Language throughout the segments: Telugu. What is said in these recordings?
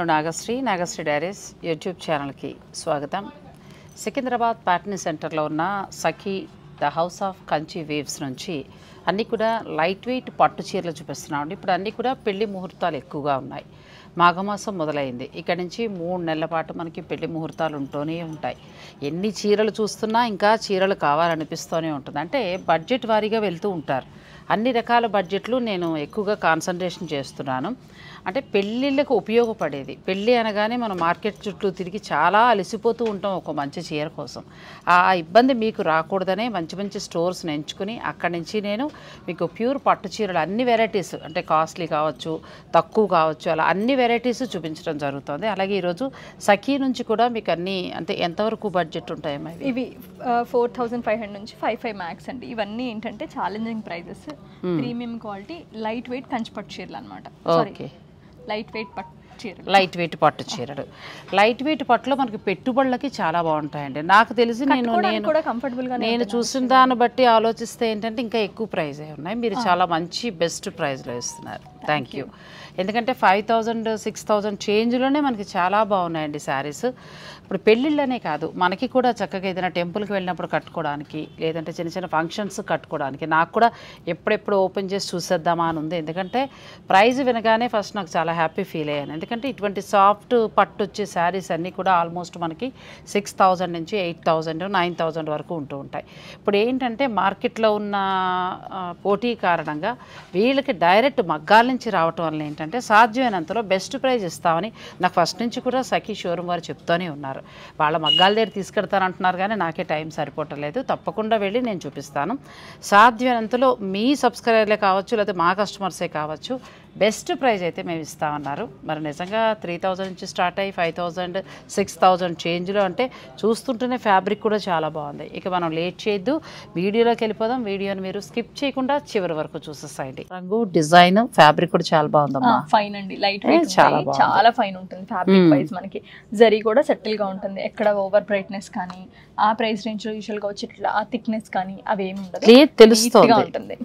నాగశ్రీ నాగశ్రీ డైరీస్ యూట్యూబ్ ఛానల్కి స్వాగతం సికింద్రాబాద్ ప్యాటర్న్ సెంటర్లో ఉన్న Sakhi the house of Kanchi weaves నుంచి అన్నీ కూడా లైట్ వెయిట్ పట్టు చీరలు చూపిస్తున్నామండి ఇప్పుడు అన్నీ కూడా పెళ్లి ముహూర్తాలు ఎక్కువగా ఉన్నాయి మాఘమాసం మొదలైంది ఇక్కడ నుంచి మూడు నెలల పాటు మనకి పెళ్లి ముహూర్తాలు ఉంటూనే ఉంటాయి ఎన్ని చీరలు చూస్తున్నా ఇంకా చీరలు కావాలనిపిస్తూనే ఉంటుంది అంటే బడ్జెట్ వారీగా వెళ్తూ ఉంటారు అన్ని రకాల బడ్జెట్లు నేను ఎక్కువగా కాన్సన్ట్రేషన్ చేస్తున్నాను అంటే పెళ్ళిళ్ళకు ఉపయోగపడేది పెళ్ళి అనగానే మనం మార్కెట్ చుట్టూ తిరిగి చాలా అలసిపోతూ ఉంటాం ఒక మంచి చీర కోసం ఆ ఇబ్బంది మీకు రాకూడదనే మంచి మంచి స్టోర్స్ని ఎంచుకుని అక్కడి నుంచి నేను మీకు ప్యూర్ పట్టు చీరలు అన్ని వెరైటీస్ అంటే కాస్ట్లీ కావచ్చు తక్కువ కావచ్చు అలా అన్ని వెరైటీస్ చూపించడం జరుగుతుంది అలాగే ఈరోజు సఖీ నుంచి కూడా మీకు అన్ని అంటే ఎంతవరకు బడ్జెట్ ఉంటాయమ్మా ఇవి ఇవి ఫోర్ థౌసండ్ ఫైవ్ హండ్రెడ్ నుంచి ఫైవ్ ఫైవ్ మ్యాక్స్ అండి ఇవన్నీ ఏంటంటే challenging prices premium quality light weight Kanchi పట్టు చీరలు అనమాట ఓకే లైట్ వెయిట్ పట్టు చీరలు లైట్ వెయిట్ పట్టు చీరలు లైట్ వెయిట్ పట్టులో మనకి పెట్టుబడులకి చాలా బాగుంటాయండి నాకు తెలిసి నేను కట్టుకోవడానికి నేను కూడా కంఫర్టబుల్ గా నేను చూసిన దాన్ని బట్టి ఆలోచిస్తే ఏంటంటే ఇంకా ఎక్కువ ప్రైజే ఉన్నాయి మీరు చాలా మంచి బెస్ట్ ప్రైస్లో ఇస్తున్నారు థ్యాంక్ యూ ఎందుకంటే ఫైవ్ థౌజండ్ సిక్స్ థౌజండ్ చేంజ్లోనే మనకి చాలా బాగున్నాయండి శారీస్ ఇప్పుడు పెళ్ళిళ్ళనే కాదు మనకి కూడా చక్కగా ఏదైనా టెంపుల్కి వెళ్ళినప్పుడు కట్టుకోవడానికి లేదంటే చిన్న చిన్న ఫంక్షన్స్ కట్టుకోవడానికి నాకు కూడా ఎప్పుడెప్పుడు ఓపెన్ చేసి చూసేద్దామా అని ఉంది ఎందుకంటే ప్రైజ్ వినగానే ఫస్ట్ నాకు చాలా హ్యాపీ ఫీల్ అయ్యాను ఎందుకంటే ఇటువంటి సాఫ్ట్ పట్టు వచ్చే శారీస్ అన్నీ కూడా ఆల్మోస్ట్ మనకి సిక్స్ థౌజండ్ నుంచి ఎయిట్ థౌజండ్ నైన్ థౌజండ్ వరకు ఉంటూ ఉంటాయి ఇప్పుడు ఏంటంటే మార్కెట్లో ఉన్న ఆ, పోటీ కారణంగా వీళ్ళకి డైరెక్ట్ మగ్గాల నుంచి రావటం వల్ల ఏంటంటే సాధ్యమైనంతలో బెస్ట్ ప్రైజ్ ఇస్తామని నాకు ఫస్ట్ నుంచి కూడా సఖీ షోరూమ్ వారు చెప్తూనే ఉన్నారు వాళ్ళ మగ్గాల దగ్గర తీసుకెడతానంటున్నారు కానీ నాకే టైం సరిపోవట్లేదు తప్పకుండా వెళ్ళి నేను చూపిస్తాను సాధ్యమైనంతలో మీ సబ్స్క్రైబర్లే కావచ్చు లేకపోతే మా కస్టమర్సే కావచ్చు బెస్ట్ ప్రైజ్ అయితే మేము ఇస్తామన్నారు మరి నిజంగా త్రీ థౌజండ్ నుంచి స్టార్ట్ అయ్యి ఫైవ్ థౌజండ్ సిక్స్ థౌజండ్ చేంజ్లో అంటే చూస్తుంటేనే ఫ్యాబ్రిక్ కూడా చాలా బాగుంది ఇక మనం లేట్ చేయొద్దు వీడియోలోకి వెళ్ళిపోదాం వీడియోని మీరు స్కిప్ చేయకుండా చివరి వరకు చూసేసాయండి రంగు డిజైన్ ఫ్యాబ్రిక్ కూడా చాలా బాగుందమ్మా ఫైన్ అండి లైట్ ఏ, వెయిట్ చాలా చాలా బాగుంది. చాలా ఫైన్ ఉంటుంది ఫ్యాబ్రిక్ వైజ్ మనకి జరీ కూడా సెటిల్ గా ఉంటుంది ఎక్కడ ఓవర్ బ్రైట్నెస్ కానీ ఆ ప్రైస్ రేంజ్ లో యూజువల్ గా వచ్చి ఇట్లా ఆ థిక్నెస్ కానీ అవేమి ఉండదు క్లియర్ Neat గా తెలుస్తుంది ఉంటుంది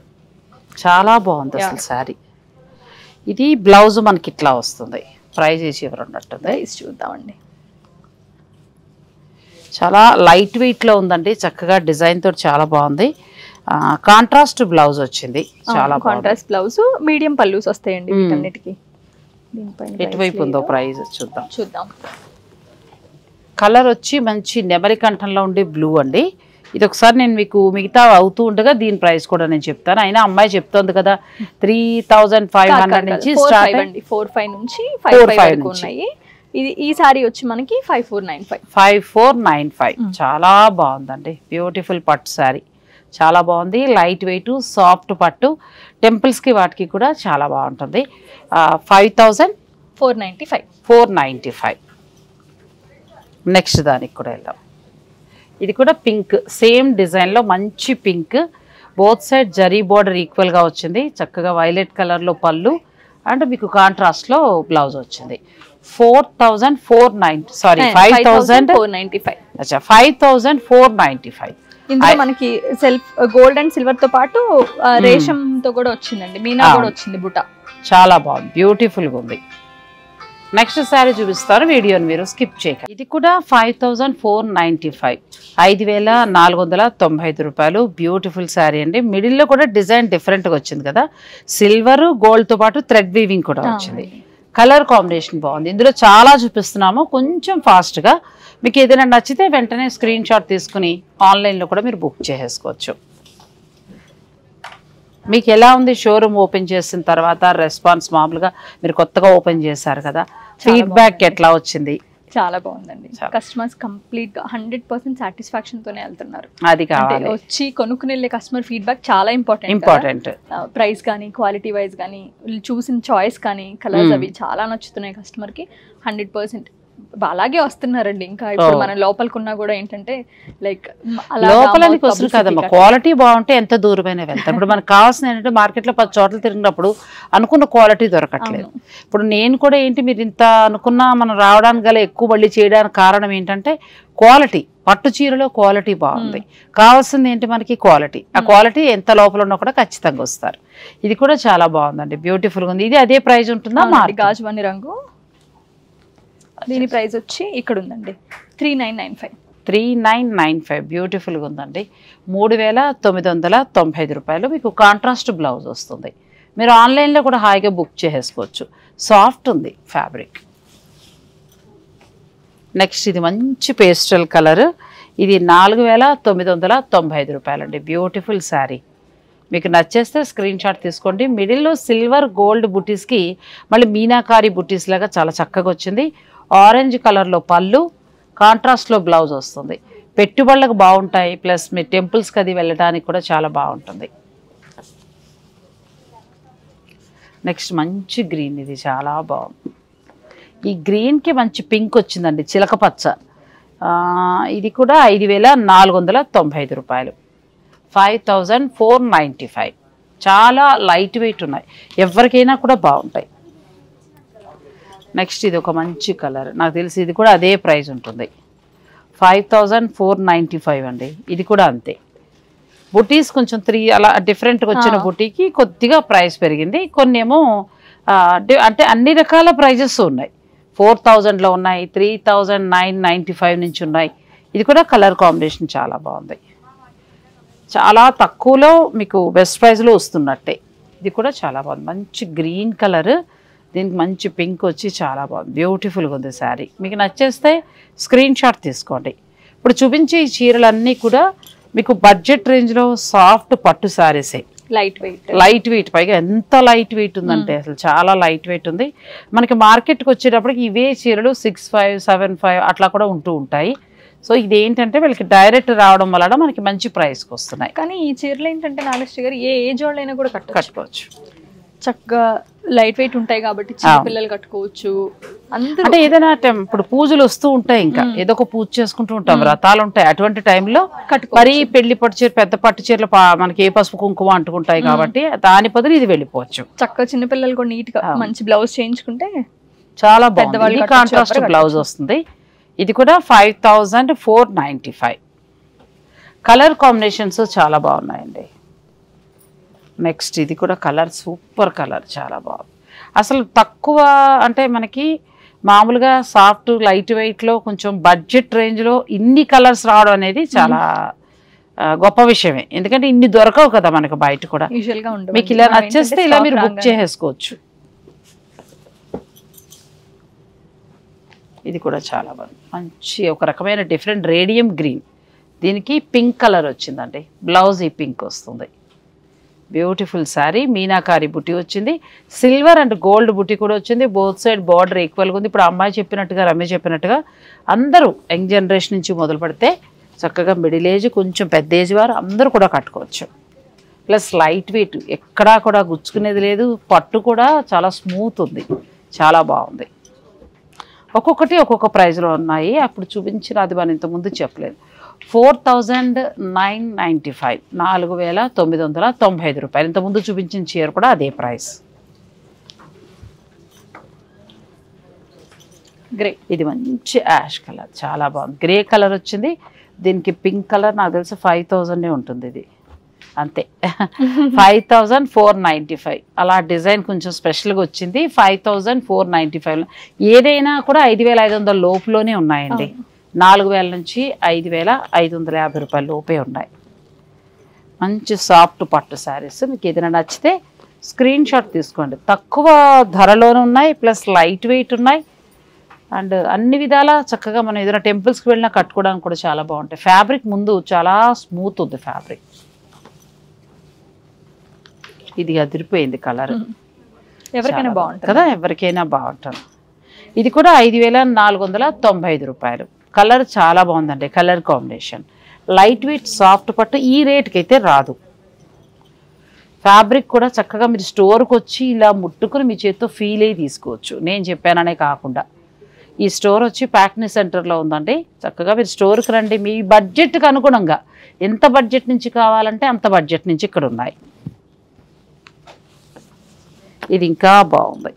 చాలా బాగుంది అసలు శారీ ఇది బ్లౌజ్ మనకి ఇట్లా వస్తుంది ప్రైజ్ వేసి ఎవరు ఉన్నట్టుంది ప్రైస్ చూద్దామండి చాలా లైట్ వెయిట్లో ఉందండి చక్కగా డిజైన్ తోటి చాలా బాగుంది కాంట్రాస్ట్ బ్లౌజ్ వచ్చింది చాలా బాగుంది కాంట్రాస్ట్ బ్లౌజ్ మీడియం పల్లూస్ వస్తాయండి మ్మ్. వీటన్నిటికి దీనిపైన price ఎటువైపు ఉందో లేదు. ప్రైజ్ చూద్దాం చూద్దాం కలర్ వచ్చి మంచి నెమలి కంఠంలో ఉండే బ్లూ అండి ఇది ఒకసారి నేను మీకు మిగతా అవుతూ ఉండగా దీని ప్రైస్ కూడా నేను చెప్తాను అయినా అమ్మాయి చెప్తోంది కదా త్రీ థౌజండ్ ఫైవ్ హండ్రెడ్ నుంచి ఫోర్ స్టార్ట్ ఫైవ్ అండి ఫోర్ ఫైవ్ నుంచి ఫైవ్ Four, ఫైవ్ five వరకు నుంచి. ఉన్నాయి ఇది ఈ సారీ వచ్చి మనకి five four nine five five four nine five చాలా బాగుందండి బ్యూటిఫుల్ పట్టు శారీ చాలా బాగుంది లైట్ వెయిట్ సాఫ్ట్ పట్టు టెంపుల్స్కి వాటికి కూడా చాలా బాగుంటుంది five thousand four ninety five four ninety five next దానికి కూడా వెళ్దాం ఇది కూడా పింక్ సేమ్ డిజైన్లో మంచి pink both side zari border ఈక్వల్గా వచ్చింది చక్కగా వైలెట్ కలర్లో పళ్ళు అండ్ మీకు కాంట్రాస్ట్లో బ్లౌజ్ వచ్చింది four thousand four ninety sorry five thousand four ninety five అచ్చా five thousand four ninety five ఇందులో మనకి సెల్ఫ్ గోల్డ్ అండ్ సిల్వర్ తో పాటు ఆ, రేషం తో కూడా వచ్చిందండి మీనా కూడా వచ్చింది బుట్ట చాలా బాగుంది బ్యూటిఫుల్గా ఉంది నెక్స్ట్ శారీ చూపిస్తారు వీడియోని మీరు స్కిప్ చేయకండి ఇది కూడా five thousand four ninety five ఐదు వేల నాలుగు వందల తొంభై ఐదు రూపాయలు బ్యూటిఫుల్ శారీ అండి మిడిల్లో కూడా డిజైన్ డిఫరెంట్గా వచ్చింది కదా సిల్వర్ గోల్డ్తో పాటు థ్రెడ్ వీవింగ్ కూడా వచ్చింది కలర్ కాంబినేషన్ బాగుంది ఇందులో చాలా చూపిస్తున్నాము కొంచెం ఫాస్ట్గా మీకు ఏదైనా నచ్చితే వెంటనే స్క్రీన్ షాట్ తీసుకుని ఆన్లైన్లో కూడా మీరు బుక్ చేసేసుకోవచ్చు మీకు ఎలా ఉంది షోరూమ్ ఓపెన్ చేసిన తర్వాత రెస్పాన్స్ మామూలుగా మీరు కొత్తగా ఓపెన్ చేశారు కదా ఫీడ్బ్యాక్ ఎట్లా వచ్చింది చాలా బాగుందండి కస్టమర్స్ కంప్లీట్ గా హండ్రెడ్ పర్సెంట్ సాటిస్ఫాక్షన్ తోనే వెళ్తున్నారు అది అంటే కావాలి వచ్చి కొనుక్కుని వెళ్ళే కస్టమర్ ఫీడ్బ్యాక్ చాలా ఇంపార్టెంట్ ఇంపార్టెంట్ ప్రైస్ కానీ క్వాలిటీ వైజ్ కానీ వీళ్ళు చూసిన చాయిస్ కానీ కలర్స్ అవి చాలా నచ్చుతున్నాయి కస్టమర్ కి హండ్రెడ్ పర్సెంట్ అలాగే వస్తున్నారండి ఇంకా ఇప్పుడు మన లోపలికున్నా కూడా ఏంటంటే లైక్ లోపలని కోసం కదమ్మా క్వాలిటీ బాగుంటే ఎంత దూరమైనా వెళ్తాం ఇప్పుడు మనకు కావాల్సిన ఏంటంటే మార్కెట్లో పది చోట్ల తిరిగినప్పుడు అనుకున్న క్వాలిటీ దొరకట్లేదు ఇప్పుడు నేను కూడా ఏంటి మీరు ఇంత అనుకున్నా మనం రావడానికి గల ఎక్కువ మళ్ళీ చేయడానికి కారణం ఏంటంటే క్వాలిటీ పట్టు చీరలో క్వాలిటీ బాగుంది కావాల్సింది ఏంటి మనకి క్వాలిటీ ఆ క్వాలిటీ ఎంత లోపల ఉన్నా కూడా ఖచ్చితంగా వస్తారు ఇది కూడా చాలా బాగుందండి బ్యూటిఫుల్గా ఉంది ఇది అదే ప్రైస్ ఉంటుందా మారుతుందా? గాజువని రంగు దీని ప్రైస్ వచ్చి ఇక్కడ ఉందండి three nine nine five three nine nine five బ్యూటిఫుల్గా ఉందండి మూడు వేల తొమ్మిది వందల తొంభై ఐదు రూపాయలు మీకు కాంట్రాస్ట్ బ్లౌజ్ వస్తుంది మీరు ఆన్లైన్లో కూడా హాయిగా బుక్ చేసేసుకోవచ్చు సాఫ్ట్ ఉంది ఫ్యాబ్రిక్ నెక్స్ట్ ఇది మంచి పేస్టల్ కలర్ ఇది నాలుగు వేల తొమ్మిది వందల తొంభై ఐదు రూపాయలండి బ్యూటిఫుల్ శారీ మీకు నచ్చేస్తే స్క్రీన్ షాట్ తీసుకోండి మిడిల్లో సిల్వర్ గోల్డ్ బుటీస్కి మళ్ళీ మీనాకారి బుటీస్ లాగా చాలా చక్కగా వచ్చింది ఆరెంజ్ కలర్లో పళ్ళు కాంట్రాస్ట్లో బ్లౌజ్ వస్తుంది పెట్టుబడులకు బాగుంటాయి ప్లస్ మీ టెంపుల్స్కి అది వెళ్ళడానికి కూడా చాలా బాగుంటుంది నెక్స్ట్ మంచి గ్రీన్ ఇది చాలా బాగుంది ఈ గ్రీన్కి మంచి పింక్ వచ్చిందండి చిలక పచ్చ ఆ, ఇది కూడా ఐదు వేల నాలుగు వందల తొంభై ఐదు రూపాయలు five thousand four ninety five చాలా లైట్ వెయిట్ ఉన్నాయి ఎవరికైనా కూడా బాగుంటాయి నెక్స్ట్ ఇది ఒక మంచి కలర్ నాకు తెలిసి ఇది కూడా అదే ప్రైస్ ఉంటుంది five thousand four ninety five అండి ఇది కూడా అంతే బుటీస్ కొంచెం త్రీ అలా డిఫరెంట్గా వచ్చిన ఆ. బుటీకి కొద్దిగా ప్రైస్ పెరిగింది కొన్ని ఏమో ఆ, డి- అంటే అన్ని రకాల ప్రైజెస్ ఉన్నాయి ఫోర్ థౌజండ్లో ఉన్నాయి three thousand nine ninety five నుంచి ఉన్నాయి ఇది కూడా కలర్ కాంబినేషన్ చాలా బాగుంది చాలా తక్కువలో మీకు బెస్ట్ ప్రైస్లో వస్తున్నట్టే ఇది కూడా చాలా బాగుంది మంచి గ్రీన్ కలర్ దీనికి మంచి పింక్ వచ్చి చాలా బాగుంది బ్యూటిఫుల్గా ఉంది శారీ మీకు నచ్చేస్తే స్క్రీన్ షాట్ తీసుకోండి ఇప్పుడు చూపించే ఈ చీరలన్నీ కూడా మీకు బడ్జెట్ రేంజ్లో సాఫ్ట్ పట్టు శారీసే లైట్ వెయిట్ లైట్ వెయిట్ పైగా ఎంత లైట్ వెయిట్ ఉందంటే అసలు చాలా లైట్ వెయిట్ ఉంది మనకి మార్కెట్కి వచ్చేటప్పటికి ఇవే చీరలు సిక్స్ ఫైవ్ సెవెన్ ఫైవ్ అట్లా కూడా ఉంటూ ఉంటాయి సో ఇది ఏంటంటే వీళ్ళకి డైరెక్ట్ రావడం వలన మనకి మంచి ప్రైస్కి వస్తున్నాయి కానీ ఈ చీరలు ఏంటంటే నాగేశ్వరి గారు ఏ ఏజ్ వాళ్ళైనా కూడా కట్టచ్చు కట్టుకోవచ్చు చక్కగా లైట్ వెయిట్ ఉంటాయి కాబట్టి చిన్న అవును. పిల్లలు కట్టుకోవచ్చు అందరూ అంటే ఏదైనా టైం- ఇప్పుడు పూజలు వస్తూ ఉంటాయి ఇంకా ఏదో ఒక పూజ చేసుకుంటూ ఉంటాం వ్రతాలు ఉంటాయి అటువంటి టైంలో కట్టుకోవచ్చు మరీ పెళ్లి పట్టు చీర పెద్ద పట్టు చీరలు పా- మనకి ఏ పసుపు కుంకుమ అంటుకుంటాయి కాబట్టి దాని బదులు ఇది వెళ్ళిపోవచ్చు చక్కగా చిన్న పిల్లలు కూడా నీట్ గా మంచి బ్లౌజ్ చేయించుకుంటే చాలా పెద్దవాళ్ళు బాగుంది కట్టొచ్చు, కాంట్రాస్ట్ ఎవరు బ్లౌజ్ వస్తుంది ఇది కూడా five thousand four ninety five colour combinations చాలా బాగున్నాయండి నెక్స్ట్ ఇది కూడా కలర్ సూపర్ కలర్ చాలా బాగుంది అసలు తక్కువ అంటే మనకి మామూలుగా సాఫ్ట్ లైట్ వెయిట్లో కొంచెం బడ్జెట్ రేంజ్లో ఇన్ని కలర్స్ రావడం అనేది చాలా ఆ, గొప్ప విషయమే ఎందుకంటే ఇన్ని దొరకవు కదా మనకు బయట కూడా యూజువల్ గా ఉండవు మీకు ఇలా నచ్చేస్తే ఇలా మీరు బుక్ చేసేసుకోవచ్చు ఇది కూడా చాలా బాగుంది మంచి ఒక రకమైన డిఫరెంట్ రేడియం గ్రీన్ దీనికి పింక్ కలర్ వచ్చిందండి బ్లౌజ్ ఈ పింక్ వస్తుంది బ్యూటిఫుల్ శారీ మీనాకారి బుట్టి వచ్చింది సిల్వర్ అండ్ గోల్డ్ బుట్టి కూడా వచ్చింది బోత్ సైడ్ బార్డర్ ఈక్వల్గా ఉంది ఇప్పుడు అమ్మాయి చెప్పినట్టుగా రమేష్ చెప్పినట్టుగా అందరూ యంగ్ జనరేషన్ నుంచి మొదలు పెడితే చక్కగా మిడిల్ ఏజ్ కొంచెం పెద్ద ఏజ్ వారు అందరూ కూడా కట్టుకోవచ్చు ప్లస్ లైట్ వెయిట్ ఎక్కడా కూడా గుచ్చుకునేది లేదు పట్టు కూడా చాలా స్మూత్ ఉంది చాలా బాగుంది ఒక్కొక్కటి ఒక్కొక్క ప్రైస్లో ఉన్నాయి అప్పుడు చూపించిన అది మనం ఇంతకుముందు చెప్పలేదు four thousand nine ninety five నాలుగు వేల తొమ్మిది వందల తొంభై ఐదు రూపాయలు ఇంతకుముందు చూపించిన చీర కూడా అదే ప్రైస్ గ్రే ఇది మంచి యాష్ కలర్ చాలా బాగుంది గ్రే కలర్ వచ్చింది దీనికి పింక్ కలర్ నాకు తెలిసి ఫైవ్ థౌజండే ఉంటుంది ఇది అంతే five thousand four ninety five అలా డిజైన్ కొంచెం స్పెషల్గా వచ్చింది five thousand four ninety five ఏదైనా కూడా ఐదు వేల ఐదు వందల లోపులోనే ఉన్నాయండి నాలుగు వేల నుంచి ఐదు వేల ఐదు వందల యాభై రూపాయల లోపే ఉన్నాయి మంచి సాఫ్ట్ పట్టు శారీస్ మీకు ఏదైనా నచ్చితే స్క్రీన్ షాట్ తీసుకోండి తక్కువ ధరలోనే ఉన్నాయి ప్లస్ లైట్ వెయిట్ ఉన్నాయి అండ్ అన్ని విధాలా చక్కగా మనం ఏదైనా టెంపుల్స్కి వెళ్ళినా కట్టుకోవడానికి కూడా చాలా బాగుంటాయి ఫ్యాబ్రిక్ ముందు చాలా స్మూత్ ఉంది ఫ్యాబ్రిక్ ఇది అదిరిపోయింది కలర్ ఎవరికైనా బాగుంటుంది కదా ఎవరికైనా బాగుంటుంది ఇది కూడా ఐదు వేల నాలుగు వందల తొంభై ఐదు రూపాయలు కలర్ చాలా బాగుందండి colour combination light weight soft పట్టు ఈ రేట్కి అయితే రాదు ఫ్యాబ్రిక్ కూడా చక్కగా మీరు స్టోర్కి వచ్చి ఇలా ముట్టుకుని మీ చేతితో ఫీల్ అయ్యి తీసుకోవచ్చు నేను చెప్పాననే కాకుండా ఈ స్టోర్ వచ్చి ప్యాక్నీ సెంటర్లో ఉందండి చక్కగా మీరు స్టోర్కి రండి మీ బడ్జెట్కి అనుగుణంగా ఎంత బడ్జెట్ నుంచి కావాలంటే అంత బడ్జెట్ నుంచి ఇక్కడ ఉన్నాయి ఇది ఇంకా బాగుంది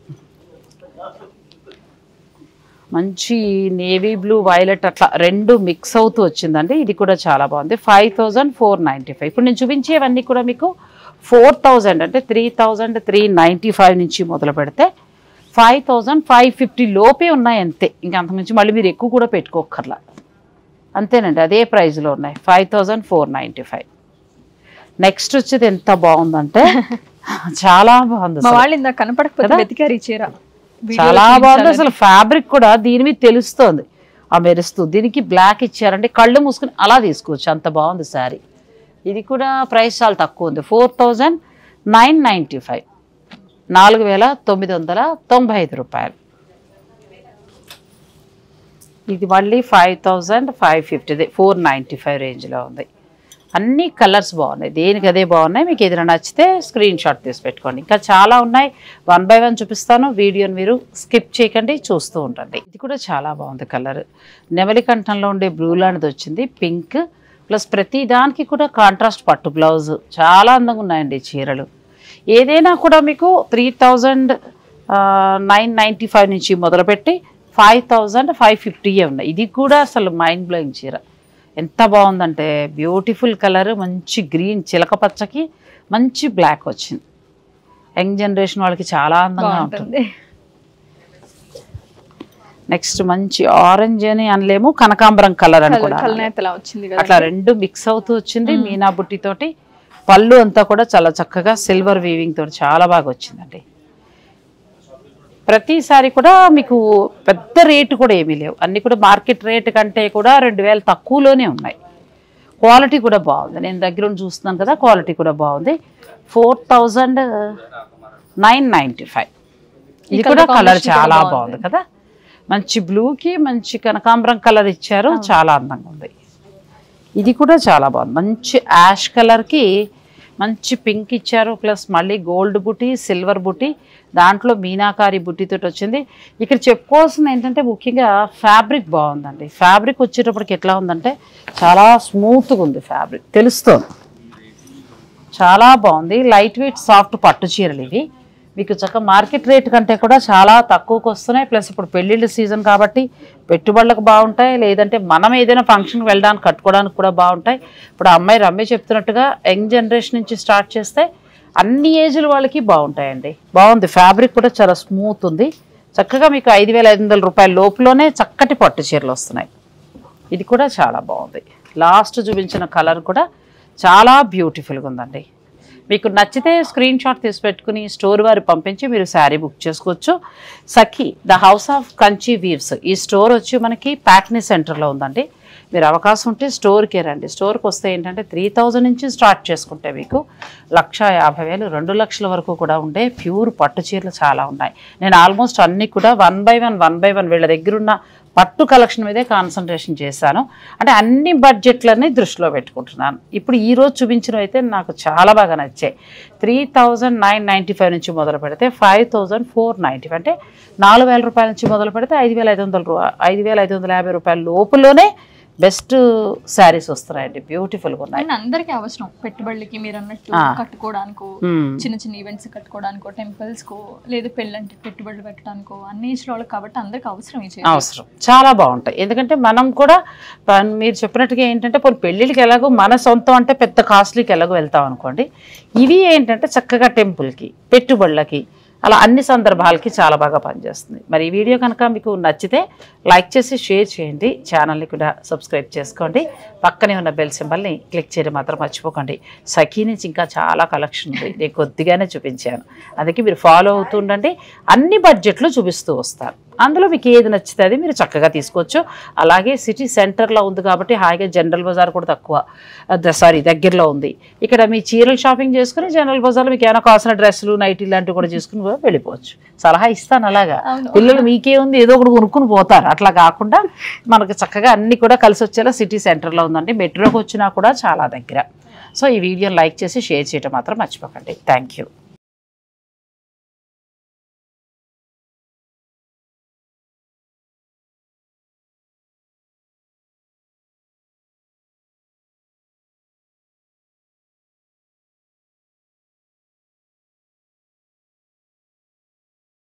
మంచి నేవీ బ్లూ వైలెట్ అట్లా రెండు మిక్స్ అవుతూ వచ్చిందండి ఇది కూడా చాలా బాగుంది five thousand four ninety five ఇప్పుడు నేను చూపించేవన్నీ కూడా మీకు ఫోర్ థౌజండ్ అంటే three thousand three ninety five నుంచి మొదలు పెడితే ఫైవ్ థౌజండ్ ఫైవ్ ఫిఫ్టీ లోపే ఉన్నాయి అంతే ఇంకా అంతకుమించి మళ్ళీ మీరు ఎక్కువ కూడా పెట్టుకోకర్లా అంతేనండి అదే ప్రైస్లో ఉన్నాయి five thousand four ninety five next వచ్చేది ఎంత బాగుందంటే చాలా బాగుంది మా అసలు. వాళ్ళు ఇందాక కనపడకపోతే కదా? వెతికారు ఈ చీర వీడియోలో చాలా బాగుంది చూపించాలని. అసలు ఫ్యాబ్రిక్ కూడా దీని మీద తెలుస్తోంది ఆ మెరుస్తూ దీనికి బ్లాక్ ఇచ్చారంటే కళ్ళు మూసుకుని అలా తీసుకోవచ్చు అంత బాగుంది శారీ ఇది కూడా ప్రైస్ చాలా తక్కువ ఉంది four thousand nine ninety five నాలుగు వేల తొమ్మిది వందల తొంభై ఐదు రూపాయలు ఇది మళ్ళీ ఫైవ్ థౌజండ్ ఫైవ్ ఫిఫ్టీది ఫోర్ నైంటీ ఫైవ్ రేంజ్లో ఉంది అన్ని కలర్స్ బాగున్నాయి దేనికి అదే బాగున్నాయి మీకు ఏదైనా నచ్చితే స్క్రీన్ షాట్ తీసి పెట్టుకోండి ఇంకా చాలా ఉన్నాయి వన్ బై వన్ చూపిస్తాను వీడియోని మీరు స్కిప్ చేయకండి చూస్తూ ఉండండి ఇది కూడా చాలా బాగుంది కలర్ నెమలి కంఠంలో ఉండే బ్లూ లాంటిది వచ్చింది పింక్ ప్లస్ ప్రతి దానికి కూడా కాంట్రాస్ట్ పట్టు బ్లౌజ్ చాలా అందంగా ఉన్నాయండి ఈ చీరలు ఏదైనా కూడా మీకు three thousand nine ninety five నుంచి మొదలుపెట్టి ఫైవ్ థౌజండ్ ఫైవ్ ఫిఫ్టీయే ఉన్నాయి ఇది కూడా అసలు మైండ్ బ్లోయింగ్ చీర ఎంత బాగుందంటే బ్యూటిఫుల్ కలర్ మంచి గ్రీన్ చిలక పచ్చకి మంచి బ్లాక్ వచ్చింది యంగ్ జనరేషన్ వాళ్ళకి చాలా అందంగా ఉంటుంది బాగుంటుంది నెక్స్ట్ మంచి ఆరెంజ్ అని అనలేము కనకాంబరం కలర్ అని కూడా అనలేము. కలనేతలా వచ్చింది కదా అట్లా రెండు మిక్స్ అవుతూ వచ్చింది మీనా బుట్టి తోటి పళ్ళు అంతా కూడా చాలా చక్కగా సిల్వర్ వీవింగ్ తోటి చాలా బాగా వచ్చిందండి ప్రతిసారి కూడా మీకు పెద్ద రేటు కూడా ఏమీ లేవు అన్ని కూడా మార్కెట్ రేట్ కంటే కూడా రెండు వేలు తక్కువలోనే ఉన్నాయి క్వాలిటీ కూడా బాగుంది నేను దగ్గర ఉండి చూస్తున్నాను కదా క్వాలిటీ కూడా బాగుంది four thousand nine ninety five ఇది ఈ కూడా colour కలర్ combination చాలా కూడా బాగుంది కదా మంచి బ్లూకి మంచి కనకాంబరం కలర్ ఇచ్చారు చాలా అందంగా ఉంది ఇది కూడా చాలా బాగుంది మంచి యాష్ కలర్కి మంచి పింక్ ఇచ్చారు ప్లస్ మళ్ళీ గోల్డ్ బుట్టి సిల్వర్ బుట్టి దాంట్లో మీనాకారి బుట్టితో వచ్చింది ఇక్కడ చెప్పుకోవాల్సింది ఏంటంటే ముఖ్యంగా ఫ్యాబ్రిక్ బాగుందండి ఫ్యాబ్రిక్ వచ్చేటప్పటికి ఎట్లా ఉందంటే చాలా స్మూత్గా ఉంది ఫ్యాబ్రిక్ తెలుస్తుంది చాలా బాగుంది లైట్ వెయిట్ సాఫ్ట్ పట్టు చీరలు ఇవి మీకు చక్క మార్కెట్ రేట్ కంటే కూడా చాలా తక్కువకి వస్తున్నాయి ప్లస్ ఇప్పుడు పెళ్ళిళ్ళ సీజన్ కాబట్టి పెట్టుబడులకు బాగుంటాయి లేదంటే మనం ఏదైనా ఫంక్షన్కి వెళ్ళడానికి కట్టుకోవడానికి కూడా బాగుంటాయి ఇప్పుడు ఆ అమ్మాయి రమ్య చెప్తున్నట్టుగా యంగ్ జనరేషన్ నుంచి స్టార్ట్ చేస్తే అన్ని ఏజ్ల వాళ్ళకి బాగుంటాయండి బాగుంది ఫ్యాబ్రిక్ కూడా చాలా స్మూత్ ఉంది చక్కగా మీకు ఐదు వేల ఐదు వందల రూపాయల లోపులోనే చక్కటి పట్టు చీరలు వస్తున్నాయి ఇది కూడా చాలా బాగుంది లాస్ట్ చూపించిన కలర్ కూడా చాలా బ్యూటిఫుల్గా ఉందండి మీకు నచ్చితే స్క్రీన్ షాట్ తీసి పెట్టుకుని స్టోర్ వారి పంపించి మీరు శారీ బుక్ చేసుకోవచ్చు Sakhi the house of Kanchi weaves ఈ స్టోర్ వచ్చి మనకి ప్యాట్నీ సెంటర్లో ఉందండి మీరు అవకాశం ఉంటే స్టోర్కే రండి స్టోర్కి వస్తే ఏంటంటే త్రీ థౌజండ్ నుంచి స్టార్ట్ చేసుకుంటే మీకు లక్ష యాభై వేలు రెండు లక్షల వరకు కూడా ఉండే ప్యూర్ పట్టు చీరలు చాలా ఉన్నాయి నేను ఆల్మోస్ట్ అన్నీ కూడా one by one one by one వీళ్ళ దగ్గర ఉన్న పట్టు కలెక్షన్ మీదే కాన్సన్ట్రేషన్ చేశాను అంటే అన్ని బడ్జెట్లన్నీ దృష్టిలో పెట్టుకుంటున్నాను ఇప్పుడు ఈ రోజు చూపించినవి అయితే నాకు చాలా బాగా నచ్చాయి three thousand nine ninety five నుంచి మొదలు పెడితే five thousand four ninety five అంటే నాలుగు వేల రూపాయల నుంచి మొదలు పెడితే ఐదు వేల ఐదు వందల రూ ఐదు వేల ఐదు వందల యాభై రూపాయల లోపులోనే బెస్ట్ శారీస్ వస్తున్నాయండి బ్యూటిఫుల్గా ఉన్నాయి అండ్ అందరికీ అవసరం పెట్టుబడులకి మీరు అన్నట్టు ఆ. కట్టుకోవడానికో మ్మ్. చిన్న చిన్న ఈవెంట్స్ కట్టుకోవడానికో టెంపుల్స్ కో లేదు పెళ్ళంటే పెట్టుబడులు పెట్టడానికో అన్ని ఏజ్ వాళ్ళకి కాబట్టి అందరికి అవసరం ఈ చీర అవసరం చాలా బాగుంటాయి ఎందుకంటే మనం కూడా పన్- మీరు చెప్పినట్టుగా ఏంటంటే కొన్ని పెళ్ళిళ్ళకి ఎలాగో మన సొంతం అంటే పెద్ద కాస్ట్లీకి ఎలాగో వెళ్తాం అనుకోండి ఇవి ఏంటంటే చక్కగా టెంపుల్కి పెట్టుబడులకి అలా అన్ని సందర్భాలకి చాలా బాగా పనిచేస్తుంది మరి ఈ వీడియో కనుక మీకు నచ్చితే లైక్ చేసి షేర్ చేయండి ఛానల్ని కూడా సబ్స్క్రైబ్ చేసుకోండి పక్కనే ఉన్న బెల్ సింబల్ని క్లిక్ చేయడం మాత్రం మర్చిపోకండి సఖీ నుంచి ఇంకా చాలా కలెక్షన్ ఉంది నేను కొద్దిగానే చూపించాను అందుకే మీరు ఫాలో అవుతూ ఉండండి అన్ని బడ్జెట్లు చూపిస్తూ వస్తారు అందులో మీకు ఏది నచ్చితే అది మీరు చక్కగా తీసుకోవచ్చు అలాగే సిటీ సెంటర్లో ఉంది కాబట్టి హాయిగా జనరల్ బజార్ కూడా తక్కువ సారీ దగ్గరలో ఉంది ఇక్కడ మీ చీరలు షాపింగ్ చేసుకుని జనరల్ బజార్లో మీకు ఏమైనా కావాల్సిన డ్రెస్సులు నైటీ లాంటివి కూడా చేసుకుని కూడా వెళ్ళిపోవచ్చు సలహా ఇస్తాను అలాగా అవును. పిల్లలు మీకే ఉంది ఏదో ఒకటి కొనుక్కుని పోతారు అట్లా కాకుండా మనకు చక్కగా అన్ని కూడా కలిసి వచ్చేలా సిటీ సెంటర్లో ఉందండి మెట్రోకి వచ్చినా కూడా చాలా దగ్గర సో ఈ వీడియోని లైక్ చేసి షేర్ చేయడం మాత్రం మర్చిపోకండి థ్యాంక్ యూ